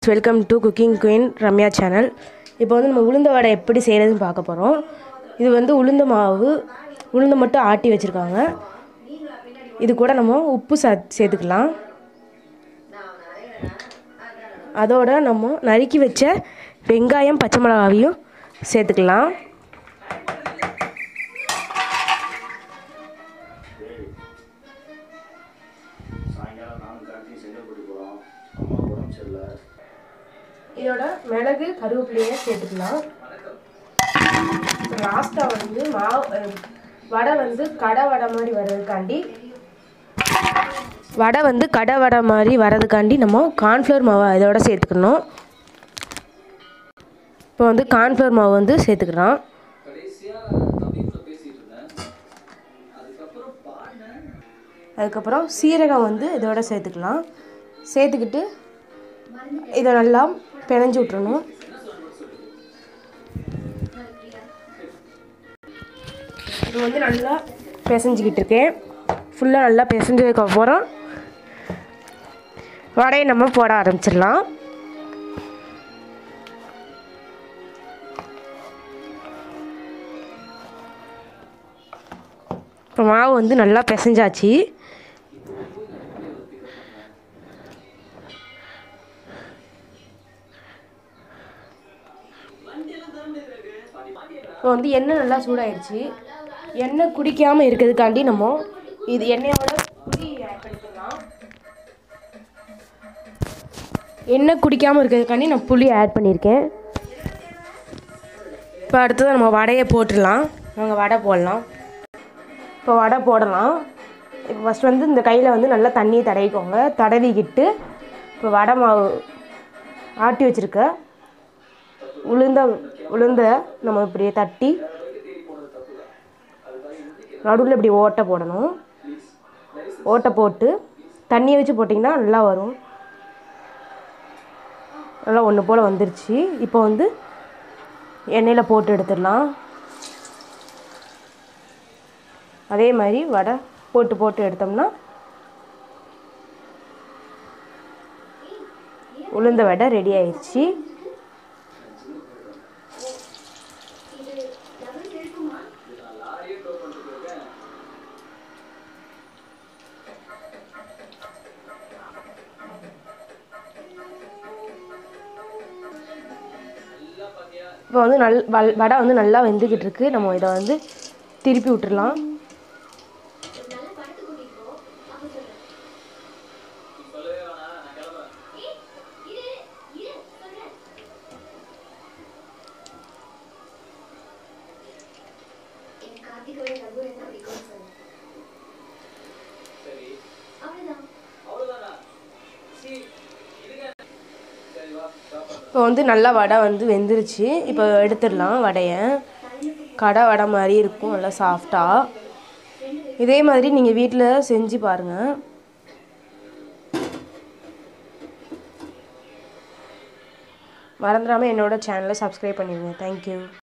welcome to cooking queen Ramya channel இப்போ வந்து நம்ம உளுந்த வடை எப்படி செய்கிறதுன்னு பார்க்க போகிறோம் இது வந்து உளுந்த மாவு உளுந்து மட்டும் ஆட்டி வச்சுருக்காங்க இது கூட நம்ம உப்பு சா சேர்த்துக்கலாம் அதோட நம்ம நறுக்கி வச்ச வெங்காயம் பச்சை மிளகாவையும் சேர்த்துக்கலாம் சாயங்காலம் நானும் கார்த்தி செங்கல்பட்டு போகிறோம் அம்மா உடம்பு சரியில்லை இதோட மிளகு கருவேப்பிலையை சேர்த்துக்கலாம் லாஸ்ட்டாக வந்து மாவு அஹ், வடை வந்து கடை வடை மாதிரி வர்றதுக்காண்டி வடை வந்து கடை வடை மாதிரி வர்றதுக்காண்டி நம்ம கார்ன்ஃப்ளவர் மாவை இதோட சேர்த்துக்கணும் இப்போ வந்து கார்ன்ஃப்ளவர் மாவு வந்து சேர்த்துக்கிறோம் அதுக்கப்புறம் சீரகம் வந்து இதோட சேர்த்துக்கலாம் சேர்த்துக்கிட்டு இதை நல்லா பிணைஞ்சு விட்றணும் இது வந்து நல்லா பிசைஞ்சிக்கிட்டு இருக்கேன் ஃபுல்லாக நல்லா பிசைஞ்சதுக்கப்புறம் வடையை நம்ம போட ஆரம்பிச்சிடலாம் இப்போ மாவு வந்து நல்லா பிசைஞ்சாச்சு இப்போ வந்து எண்ணெய் நல்லா சூடாயிடுச்சு எண்ணெய் குடிக்காமல் இருக்கிறதுக்காண்டி நம்ம இது எண்ணெயோட புளி ஆட் பண்ணிக்கலாம் எண்ணெய் குடிக்காமல் இருக்கிறதுக்காண்டி நான் புளி ஆட் பண்ணியிருக்கேன் இப்போ அடுத்தது நம்ம வடையை போட்டுடலாம் நாங்கள் வடை போடலாம் இப்போ வடை போடலாம் இப்போ ஃபஸ்ட் வந்து இந்த கையில் வந்து நல்லா தண்ணியை தடவிக்கோங்க தடவிக்கிட்டு இப்போ வடை மாவு ஆட்டி வச்சுருக்க உளுந்த உளுந்த நம்ம இப்படியே தட்டி நடுவில் இப்படி ஓட்டை போடணும் ஓட்டை போட்டு தண்ணியை வச்சு போட்டிங்கன்னா நல்லா வரும் நல்லா ஒன்று போல் வந்துருச்சு இப்போ வந்து எண்ணெயில் போட்டு எடுத்துடலாம் அதே மாதிரி வடை போட்டு போட்டு எடுத்தோம்னா உளுந்த வடை ரெடி ஆயிடுச்சு இப்போ வந்து நல் வல் வடை வந்து நல்லா வெந்துக்கிட்டு இருக்கு நம்ம இதை வந்து திருப்பி விட்டுறலாம் இப்போ வந்து நல்லா வடை வந்து வெந்துருச்சு இப்போ எடுத்துடலாம் வடையை கடை வடை மாதிரி இருக்கும் நல்லா சாஃப்டாக இதே மாதிரி நீங்கள் வீட்டில் செஞ்சு பாருங்கள் மறந்துடாமல் என்னோட சேனலை சப்ஸ்கிரைப் பண்ணிடுங்க தேங்க்யூ